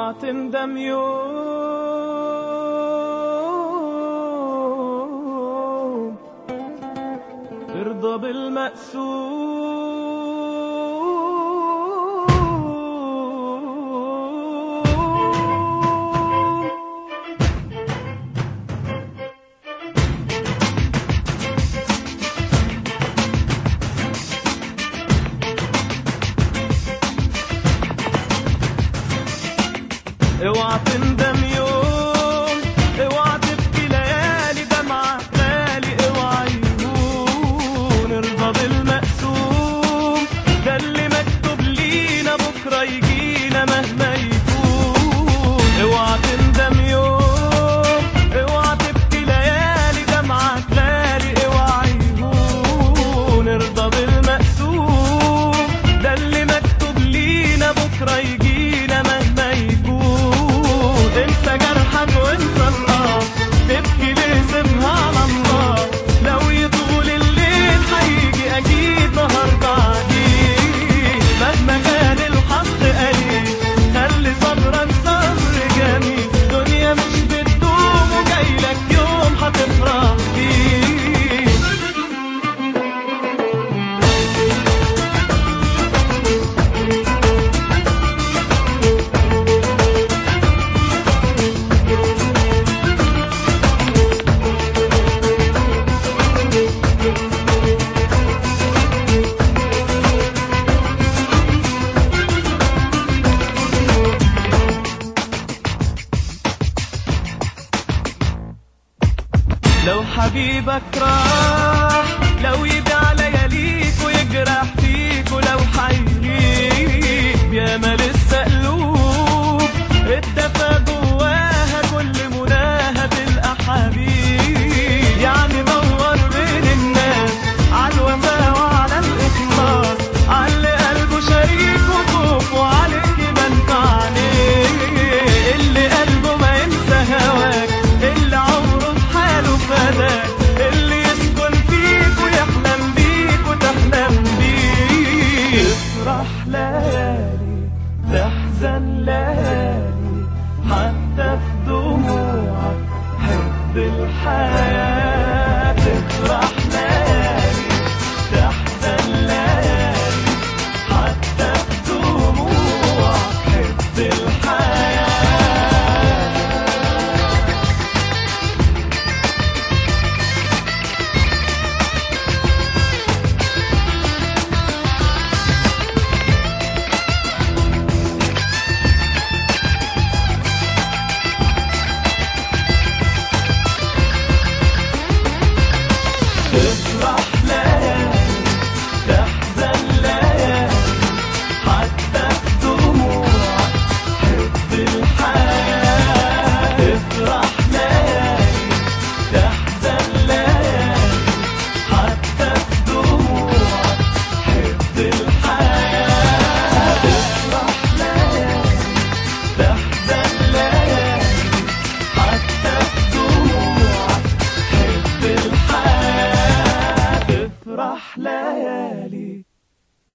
اوعى تندم يوم ارضى بالمقسوم اوعى تندم يوم اوعى تبكي ليالي دمعة غالي اوعى يهون ارضى بالمقسوم ده اللي مكتوب لينا بكرة يجينا مهما يكون اوعى تندم يوم اوعى تبكي ليالي دمعة غالي اوعى يهون ارضى بالمقسوم ده اللي مكتوب لينا بكرة يجينا مهما يكون انسى جرحك وانسى النار تبكي ليه سيبها على الله لو يطول الليل هيجي اكيد نهار بعدين مهما كان الحظ قليل خلي صبرك صبر جميل دنيا مش بتدوم وجايلك يوم هتفرح فيه لو حبيبك راح لو يبيع لياليك ويجرح فيك ولو حيغيب يا ما لسه قلوب اتدفى جواها كل مناها تلقى حبيب يعني دور بين الناس على الوفا وعلى الاخلاص على اللي قلبه شريك وخوف وعليك يبان عليه اللي قلبه ما ينسى هواك اللي عمره في حاله فداك اللي يسكن فيك ويحلم بيك وتحلم بيه تفرح ليالي تحزن ليالي حتى في دموعك حب الحياة